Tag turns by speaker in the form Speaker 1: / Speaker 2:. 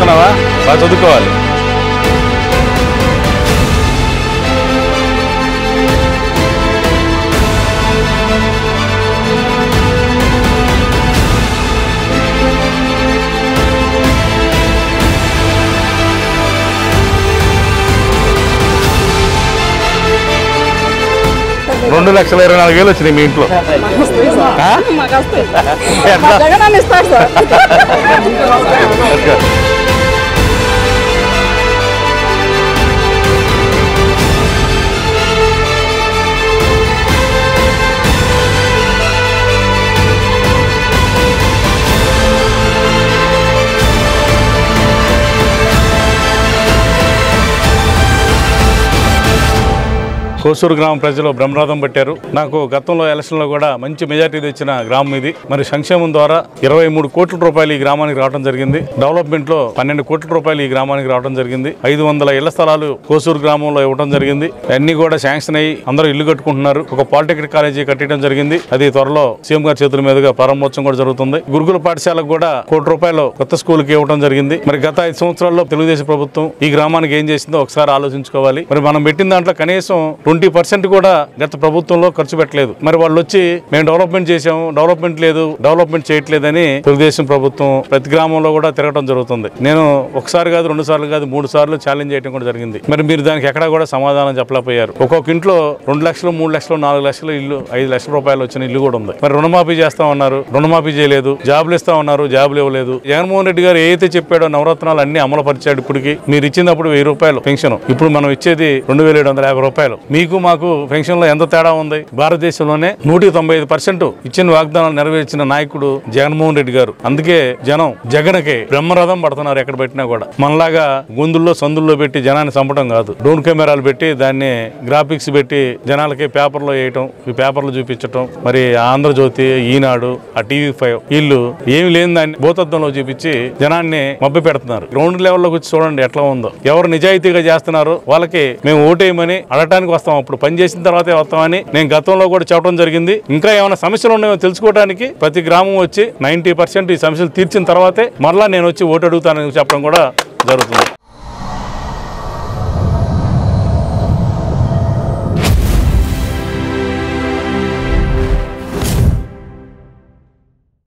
Speaker 1: చదువుకున్నావా బాగా చదువుకోవాలి రెండు లక్షల ఇరవై నాలుగు వేలు వచ్చినాయి మీ ఇంట్లో ఆ?
Speaker 2: మాకు వస్తాయి
Speaker 1: ఎట్లా?
Speaker 2: మా జగన్ అని ఇస్తాడు సార్
Speaker 1: ఓకే. కోసూరు గ్రామ ప్రజలు బ్రహ్మరథం పట్టారు నాకు గతంలో ఎలక్షన్లో కూడా మంచి మెజార్టీ తెచ్చిన గ్రామం ఇది మరి సంక్షేమం ద్వారా ఇరవై మూడు కోట్ల రూపాయలు ఈ గ్రామానికి రావడం జరిగింది డెవలప్మెంట్ లో పన్నెండు కోట్ల రూపాయలు ఈ గ్రామానికి రావడం జరిగింది ఐదు వందల ఇళ్ల స్థలాలు కోసూరు గ్రామంలో ఇవ్వడం జరిగింది అన్ని కూడా శాంక్షన్ అయ్యి అందరూ ఇల్లు కట్టుకుంటున్నారు ఒక పాలిటెక్నిక్ కాలేజీ కట్టడం జరిగింది అది త్వరలో సీఎం గారి చేతుల మీదుగా ప్రారంభోత్సవం కూడా జరుగుతుంది గురుకుల పాఠశాలకు కూడా కోటి రూపాయలు కొత్త స్కూల్ కి ఇవ్వడం జరిగింది మరి గత ఐదు సంవత్సరాల్లో తెలుగుదేశం ప్రభుత్వం ఈ గ్రామానికి ఏం చేసిందో ఒకసారి ఆలోచించుకోవాలి మరి మనం పెట్టిన దాంట్లో కనీసం ట్వంటీ పర్సెంట్ కూడా గత ప్రభుత్వంలో ఖర్చు పెట్టలేదు మరి వాళ్ళు వచ్చి మేము డెవలప్మెంట్ చేసాము డెవలప్మెంట్ లేదు డెవలప్మెంట్ చేయట్లేదని తెలుగుదేశం ప్రభుత్వం ప్రతి గ్రామంలో కూడా తిరగడం జరుగుతుంది నేను ఒకసారి కాదు రెండు సార్లు కాదు మూడు సార్లు ఛాలెంజ్ చేయడం కూడా జరిగింది మరి మీరు దానికి ఎక్కడా కూడా సమాధానం చెప్పలేకపోయారు ఒక్కొక్క ఇంట్లో రెండు లక్షలు మూడు లక్షలు నాలుగు లక్షలు ఇల్లు ఐదు లక్షల రూపాయలు వచ్చిన ఇల్లు కూడా ఉంది మరి రుణమాఫీ చేస్తామన్నారు రుణమాఫీ చేయలేదు జాబులు ఇస్తామన్నారు జాబులు ఇవ్వలేదు జగన్మోహన్ రెడ్డి గారు ఏదైతే చెప్పాడో నవరత్నాలు అన్ని అమలు పరిచాడు ఇప్పటికి మీరు ఇచ్చినప్పుడు వెయ్యి రూపాయలు పెన్షన్ ఇప్పుడు మనం ఇచ్చేది రెండు వేల ఏడు వందల యాభై రూపాయలు మీకు మాకు పెన్షన్ లో ఎంత తేడా ఉంది భారతదేశంలోనే నూటికి తొంభై ఐదు పర్సెంట్ ఇచ్చిన వాగ్దానాలు నెరవేర్చిన నాయకుడు జగన్మోహన్ రెడ్డి గారు అందుకే జనం జగన్కి బ్రహ్మరథం పడుతున్నారు ఎక్కడ పెట్టినా కూడా మనలాగా గొంతుల్లో సందుల్లో పెట్టి జనాన్ని చంపడం కాదు డ్రోన్ కెమెరాలు పెట్టి దాన్ని గ్రాఫిక్స్ పెట్టి జనాలకి పేపర్లో వేయటం ఈ పేపర్లు చూపించటం మరి ఆంధ్రజ్యోతి ఈనాడు ఆ టీవీ ఫైవ్ వీళ్ళు ఏమి లేని దాన్ని భూతత్వంలో చూపించి జనాన్ని మభ్య పెడుతున్నారు గ్రౌండ్ లెవెల్లోకి వచ్చి చూడండి ఎట్లా ఉందో ఎవరు నిజాయితీగా చేస్తున్నారో వాళ్ళకి మేము ఓటేయమని అడగటానికి వస్తాం అప్పుడు పని చేసిన తర్వాతే వస్తామని నేను గతంలో కూడా చెప్పడం జరిగింది ఇంకా ఏమైనా సమస్యలు ఉన్నాయో తెలుసుకోవడానికి ప్రతి గ్రామం వచ్చి నైన్టీ పర్సెంట్ ఈ సమస్యలు తీర్చిన తర్వాతే మరలా నేను వచ్చి ఓటు అడుగుతానని చెప్పడం కూడా జరుగుతుంది